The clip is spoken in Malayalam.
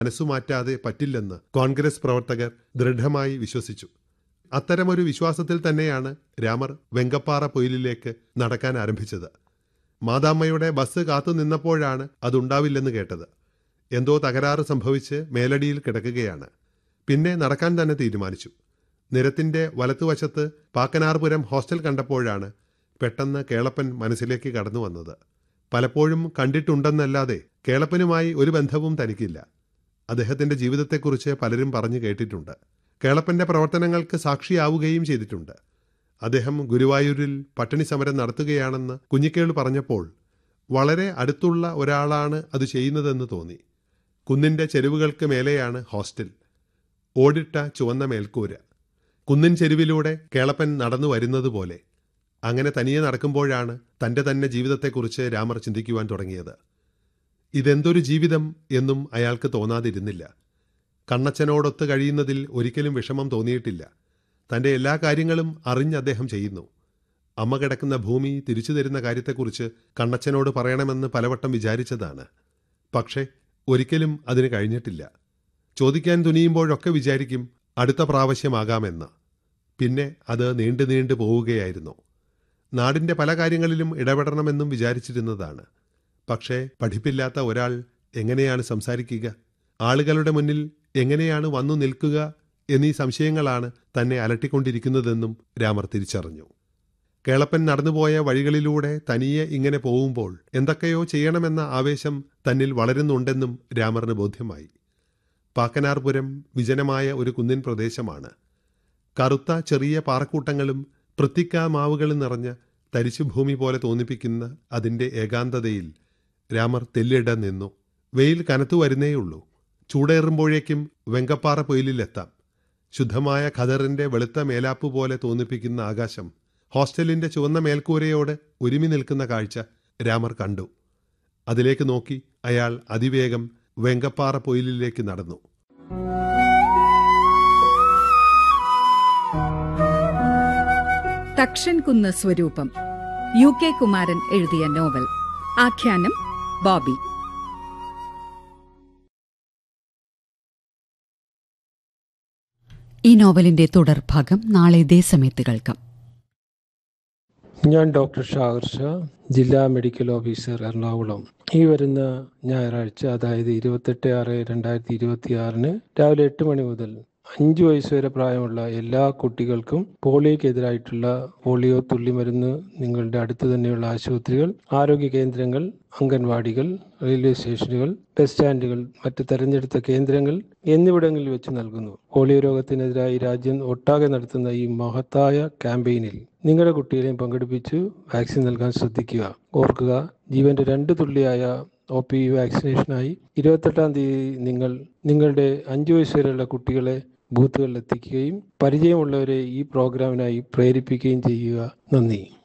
മനസ്സുമാറ്റാതെ പറ്റില്ലെന്ന് കോൺഗ്രസ് പ്രവർത്തകർ ദൃഢമായി വിശ്വസിച്ചു അത്തരമൊരു വിശ്വാസത്തിൽ തന്നെയാണ് രാമർ വെങ്കപ്പാറ പൊയിലിലേക്ക് നടക്കാൻ ആരംഭിച്ചത് മാതാമ്മയുടെ ബസ് കാത്തു നിന്നപ്പോഴാണ് അതുണ്ടാവില്ലെന്ന് കേട്ടത് എന്തോ തകരാറ് സംഭവിച്ച് മേലടിയിൽ കിടക്കുകയാണ് പിന്നെ നടക്കാൻ തന്നെ തീരുമാനിച്ചു നിരത്തിന്റെ വലത്തുവശത്ത് പാക്കനാർപുരം ഹോസ്റ്റൽ കണ്ടപ്പോഴാണ് പെട്ടെന്ന് കേളപ്പൻ മനസ്സിലേക്ക് കടന്നു വന്നത് പലപ്പോഴും കണ്ടിട്ടുണ്ടെന്നല്ലാതെ കേളപ്പനുമായി ഒരു ബന്ധവും തനിക്കില്ല അദ്ദേഹത്തിന്റെ ജീവിതത്തെക്കുറിച്ച് പലരും പറഞ്ഞു കേട്ടിട്ടുണ്ട് കേളപ്പന്റെ പ്രവർത്തനങ്ങൾക്ക് സാക്ഷിയാവുകയും ചെയ്തിട്ടുണ്ട് അദ്ദേഹം ഗുരുവായൂരിൽ പട്ടിണി സമരം നടത്തുകയാണെന്ന് കുഞ്ഞിക്കേള് പറഞ്ഞപ്പോൾ വളരെ അടുത്തുള്ള ഒരാളാണ് അത് ചെയ്യുന്നതെന്ന് തോന്നി കുന്നിന്റെ ചെരുവുകൾക്ക് മേലെയാണ് ഹോസ്റ്റൽ ഓടിട്ട ചുവന്ന മേൽക്കൂര കുന്നിൻ ചെരുവിലൂടെ കേളപ്പൻ നടന്നു വരുന്നത് പോലെ അങ്ങനെ തനിയെ നടക്കുമ്പോഴാണ് തന്റെ തന്നെ ജീവിതത്തെക്കുറിച്ച് രാമർ ചിന്തിക്കുവാൻ തുടങ്ങിയത് ഇതെന്തൊരു ജീവിതം എന്നും അയാൾക്ക് തോന്നാതിരുന്നില്ല കണ്ണച്ചനോടൊത്ത് കഴിയുന്നതിൽ ഒരിക്കലും വിഷമം തോന്നിയിട്ടില്ല തന്റെ എല്ലാ കാര്യങ്ങളും അറിഞ്ഞ് അദ്ദേഹം ചെയ്യുന്നു അമ്മ കിടക്കുന്ന ഭൂമി തിരിച്ചു തരുന്ന കാര്യത്തെക്കുറിച്ച് കണ്ണച്ചനോട് പറയണമെന്ന് പലവട്ടം വിചാരിച്ചതാണ് പക്ഷേ ഒരിക്കലും അതിന് കഴിഞ്ഞിട്ടില്ല ചോദിക്കാൻ തുനിയുമ്പോഴൊക്കെ വിചാരിക്കും അടുത്ത പ്രാവശ്യമാകാമെന്ന് പിന്നെ അത് നീണ്ടു നീണ്ടു പോവുകയായിരുന്നു നാടിന്റെ പല കാര്യങ്ങളിലും ഇടപെടണമെന്നും വിചാരിച്ചിരുന്നതാണ് പക്ഷേ പഠിപ്പില്ലാത്ത ഒരാൾ എങ്ങനെയാണ് സംസാരിക്കുക ആളുകളുടെ മുന്നിൽ എങ്ങനെയാണ് വന്നു നിൽക്കുക എന്നീ സംശയങ്ങളാണ് തന്നെ അലട്ടിക്കൊണ്ടിരിക്കുന്നതെന്നും രാമർ തിരിച്ചറിഞ്ഞു കേളപ്പൻ നടന്നുപോയ വഴികളിലൂടെ തനിയെ ഇങ്ങനെ പോകുമ്പോൾ എന്തൊക്കെയോ ചെയ്യണമെന്ന ആവേശം തന്നിൽ വളരുന്നുണ്ടെന്നും രാമറിന് ബോധ്യമായി പാക്കനാർപുരം വിജനമായ ഒരു കുന്നിൻ പ്രദേശമാണ് കറുത്ത ചെറിയ പാറക്കൂട്ടങ്ങളും പൃത്തിക്ക മാവുകളും നിറഞ്ഞ തരിശുഭൂമി പോലെ തോന്നിപ്പിക്കുന്ന അതിന്റെ ഏകാന്തതയിൽ രാമർ തെല്ലിട നിന്നു വെയിൽ കനത്തു വരുന്നേയുള്ളൂ ചൂടേറുമ്പോഴേക്കും വെങ്കപ്പാറ പൊയിലിലെത്താം ശുദ്ധമായ ഖദറിന്റെ വെളുത്ത മേലാപ്പ് പോലെ തോന്നിപ്പിക്കുന്ന ആകാശം ഹോസ്റ്റലിന്റെ ചുവന്ന മേൽക്കൂരയോട് ഒരുമി നിൽക്കുന്ന കാഴ്ച രാമർ കണ്ടു അതിലേക്ക് നോക്കി അയാൾ അതിവേഗം വെങ്കപ്പാറ പൊയിലിലേക്ക് നടന്നു തക്ഷൻ സ്വരൂപം യു കെ കുമാരൻ എഴുതിയ നോവൽ ആഖ്യാനം ബോബി ഈ നോവലിന്റെ തുടർഭാഗം നാളെ ഇതേ സമയത്ത് കേൾക്കാം ഞാൻ ഡോക്ടർ ഷാഹിർ ഷാ ജില്ലാ മെഡിക്കൽ ഓഫീസർ എറണാകുളം ഈ വരുന്ന ഞായറാഴ്ച അതായത് ഇരുപത്തെട്ട് ആറ് രണ്ടായിരത്തി ഇരുപത്തി ആറിന് രാവിലെ എട്ട് മണി മുതൽ അഞ്ച് വയസ്സ് വരെ പ്രായമുള്ള എല്ലാ കുട്ടികൾക്കും പോളിയോക്കെതിരായിട്ടുള്ള പോളിയോ തുള്ളിമരുന്ന് നിങ്ങളുടെ അടുത്ത് തന്നെയുള്ള ആശുപത്രികൾ ആരോഗ്യ കേന്ദ്രങ്ങൾ അംഗൻവാടികൾ റെയിൽവേ സ്റ്റേഷനുകൾ ബസ് സ്റ്റാൻഡുകൾ മറ്റ് തെരഞ്ഞെടുത്ത കേന്ദ്രങ്ങൾ എന്നിവിടങ്ങളിൽ വെച്ച് നൽകുന്നു പോളിയോ രോഗത്തിനെതിരായി രാജ്യം ഒട്ടാകെ നടത്തുന്ന ഈ മഹത്തായ ക്യാമ്പയിനിൽ നിങ്ങളുടെ കുട്ടികളെയും പങ്കെടുപ്പിച്ച് വാക്സിൻ നൽകാൻ ശ്രദ്ധിക്കുക ഓർക്കുക ജീവന്റെ രണ്ട് തുള്ളിയായ ഒ പി വാക്സിനേഷനായി ഇരുപത്തെട്ടാം തീയതി നിങ്ങൾ നിങ്ങളുടെ അഞ്ചു വയസ്സ് വരെയുള്ള കുട്ടികളെ ബൂത്തുകളിൽ എത്തിക്കുകയും പരിചയമുള്ളവരെ ഈ പ്രോഗ്രാമിനായി പ്രേരിപ്പിക്കുകയും ചെയ്യുക നന്ദി